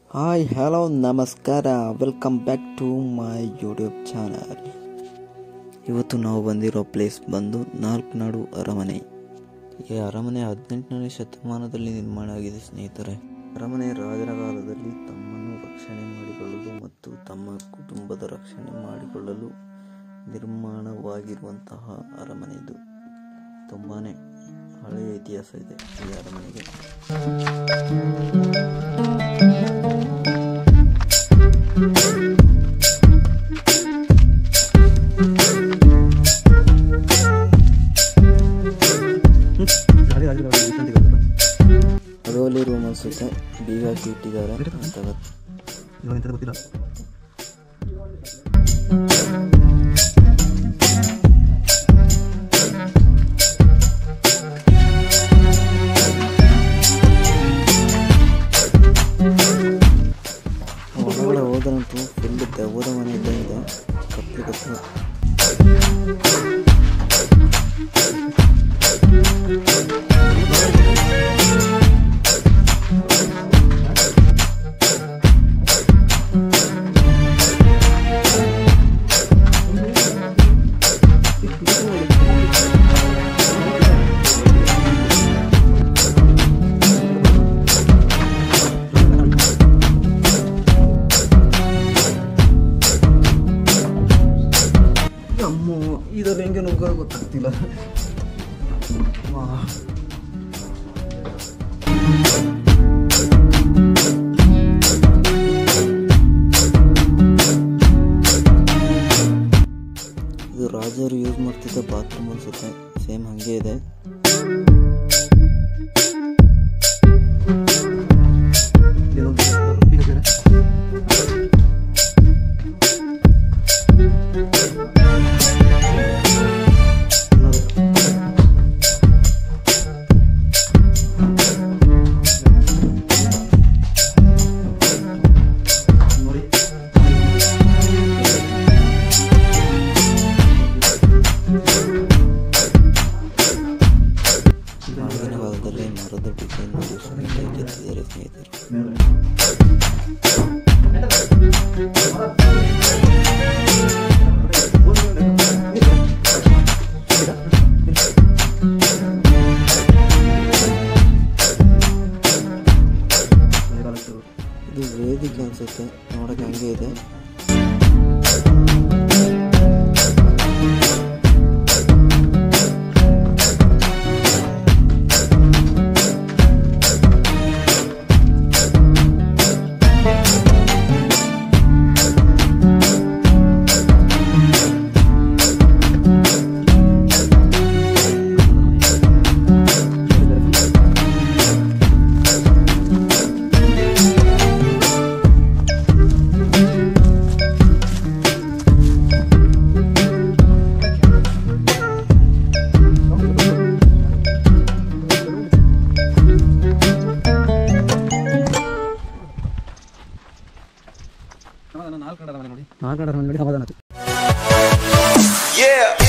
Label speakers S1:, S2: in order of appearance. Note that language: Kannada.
S1: ಹಾಯ್ ಹಲೋ ನಮಸ್ಕಾರ welcome back to my YouTube channel ಇವತ್ತು ನಾವು ಬಂದಿರೋ ಪ್ಲೇಸ್ ಬಂದು ನಾಲ್ಕನಾಡು ಅರಮನೆ ಈ ಅರಮನೆ ಹದಿನೆಂಟನೇ ಶತಮಾನದಲ್ಲಿ ನಿರ್ಮಾಣ ಆಗಿದೆ ಸ್ನೇಹಿತರೆ ಅರಮನೆ ರಾಜರ ಕಾಲದಲ್ಲಿ ತಮ್ಮನ್ನು ರಕ್ಷಣೆ ಮಾಡಿಕೊಳ್ಳಲು ಮತ್ತು ತಮ್ಮ ಕುಟುಂಬದ ರಕ್ಷಣೆ ಮಾಡಿಕೊಳ್ಳಲು ನಿರ್ಮಾಣವಾಗಿರುವಂತಹ ಅರಮನೆ ಇದು ತುಂಬಾ ಹಳೆಯ ಇತಿಹಾಸ ಇದೆ ಈ ಅರಮನೆಗೆ ಅದರಲ್ಲಿರುವ ಅನಿಸುತ್ತೆ ಬೀಗ ಹಾಕಿ ಇಟ್ಟಿದ್ದಾರೆ ಅಂತ ಗೊತ್ತು.
S2: ಗೊತ್ತಿಲ್ಲ
S1: ಒಳಗಡೆ ಹೋದ್ರಂತೂ ಫುಲ್ ದೆವ್ವದ ಮನೆ ಇದ್ದ ಇದೆ ಕಪ್ಪು ಕಪ್ಪು
S2: ಅಮ್ಮ ಇದ್ರಲ್ಲಿ ಹೆಂಗೆ ನುಗ್ಗೋದು ಗೊತ್ತಾಗ್ತಿಲ್ಲ ವಾ.
S1: ಇದು ರಾಜರು ಯೂಸ್ ಮಾಡ್ತಿದ್ದ ಬಾತ್ರೂಮ್ ಅನ್ಸುತ್ತೆ ಸೇಮ್ ಹಂಗೆ ಇದೆ
S2: ಏನೋ ಈಗ ಬೇರೆ. ನೋಡಿ
S1: ಆಗಿನ ಕಾಲದಲ್ಲಿ ಮರದ ಡಿಸೈನ್ ಮಾಡಿ ಸುಂದರವಾಗಿ ಕೆತ್ತಿದ್ದಾರೆ ಸ್ನೇಹಿತರೆ ಇದು ವೇದಿಕೆ ಅನ್ಸುತ್ತೆ ನೋಡಕ್ಕೆ ಹಂಗೆ ಇದೆ
S2: ನಾಲ್ಕು ಗಂಟೆ ನೋಡಿ ನಾಲ್ಕು ಗಂಟೆ ನೋಡಿ ಸಮಾಧಾನ ಆಯ್ತು
S3: Yeah.